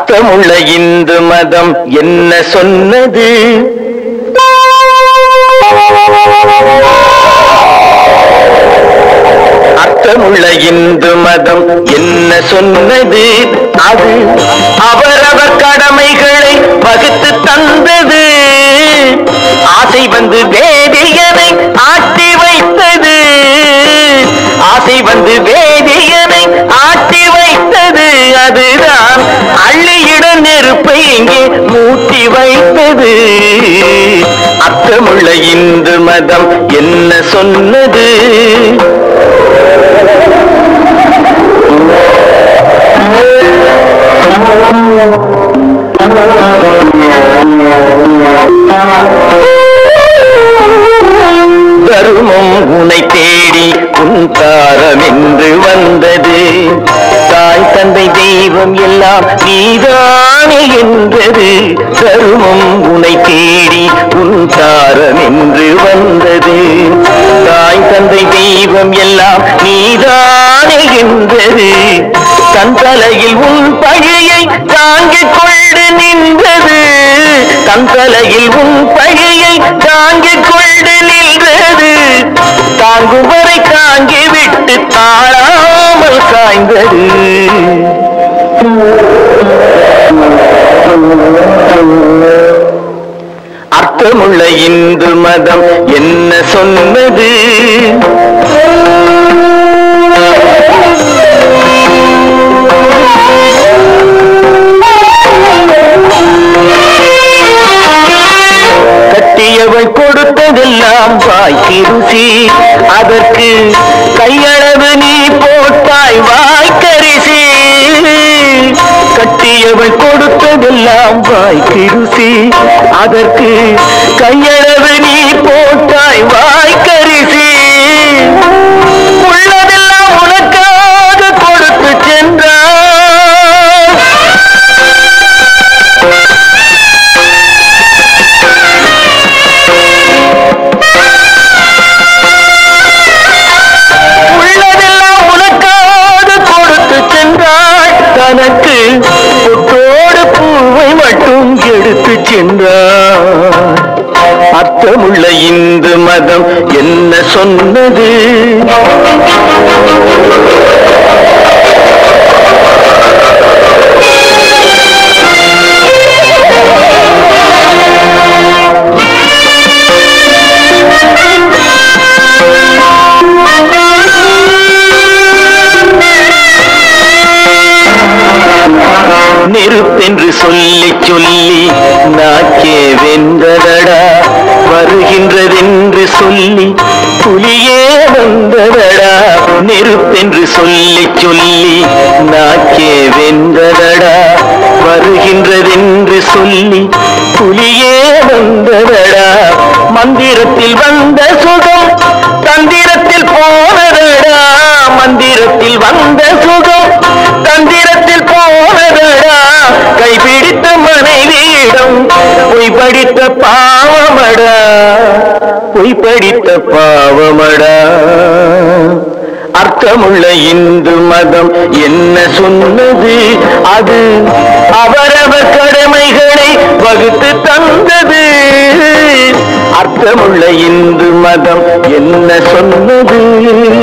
அர்த்தமுள்ள இந்து மதம் என்ன சொன்னது அர்த்தமுள்ள இந்து மதம் என்ன சொன்னது அது அவரவர் கடமைகளை வகுத்து தந்தது ஆசை வந்து வேதியனை ஆட்டி வைத்தது ஆசை வந்து வேதியனை ஆட்டி வைத்தது அதுதான் அள்ளியிட நெருப்பை இங்கே மூட்டி வைத்தது அர்த்தமுள்ள இந்து மதம் என்ன சொன்னது தருமம் உனை தேடி உன் தாரம் என்று வந்தது தாய் தந்தை தெய்வம் எல்லாம் நீதானே என்றது தருமம் உனை தேடி உன் தாரம் என்று வந்தது தாய் தந்தை தெய்வம் எல்லாம் நீதானே என்றது தன் தலையில் உன் பழியை தாங்கிக் கொண்டு நின்றது தன் தலையில் உன் பழியை தாங்கிக் கொண்டு நின்றது தாங்கும் வரை தாங்கி விட்டு தாழாமல் சாய்ந்தது அர்த்தமுள்ள இந்து மதம் என்ன சொன்னது கட்டியவள் கொடுத்ததெல்லாம் வாய்க்கு ருசி அதற்கு கையளவு நீ போட்டாய் வாய்க்கரிசி கட்டியவள் கொடுத்ததெல்லாம் வாய்க்கு ருசி அதற்கு கையளவு நீ போட்டாய் வாய்க்கரிசி உள்ளதெல்லாம் உனக்காக கொடுத்து சென்றார் உள்ளதெல்லாம் உனக்காக கொடுத்து சென்றாள் தனக்கு பொட்டோடு பூவை மட்டும் எடுத்து சென்றாள் அர்த்தமுள்ள இந்து மதம் என்ன சொன்னது நெருப்பென்று சொல்லி சொல்லி நாக்கே வென்றதடா வருகின்றதென்று சொல்லி புலியே வந்ததடா நெருப்பென்று சொல்லி சொல்லி நாக்கே வென்றதடா வருகின்றதென்று சொல்லி புலியே வந்ததடா மந்திரத்தில் வந்த சுகம் தந்திரத்தில் போனதடா மந்திரத்தில் வந்த சுகம் தந்திரத்தில் போனதடா கைபிடித்த மனைவியிடம் பொய் படித்த பாவமடா பொய் படித்த பாவமடா அர்த்தமுள்ள இந்து மதம் என்ன சொன்னது அது அவரவர் கடமைகளை வகுத்து தந்தது அர்த்தமுள்ள இந்து மதம் என்ன சொன்னது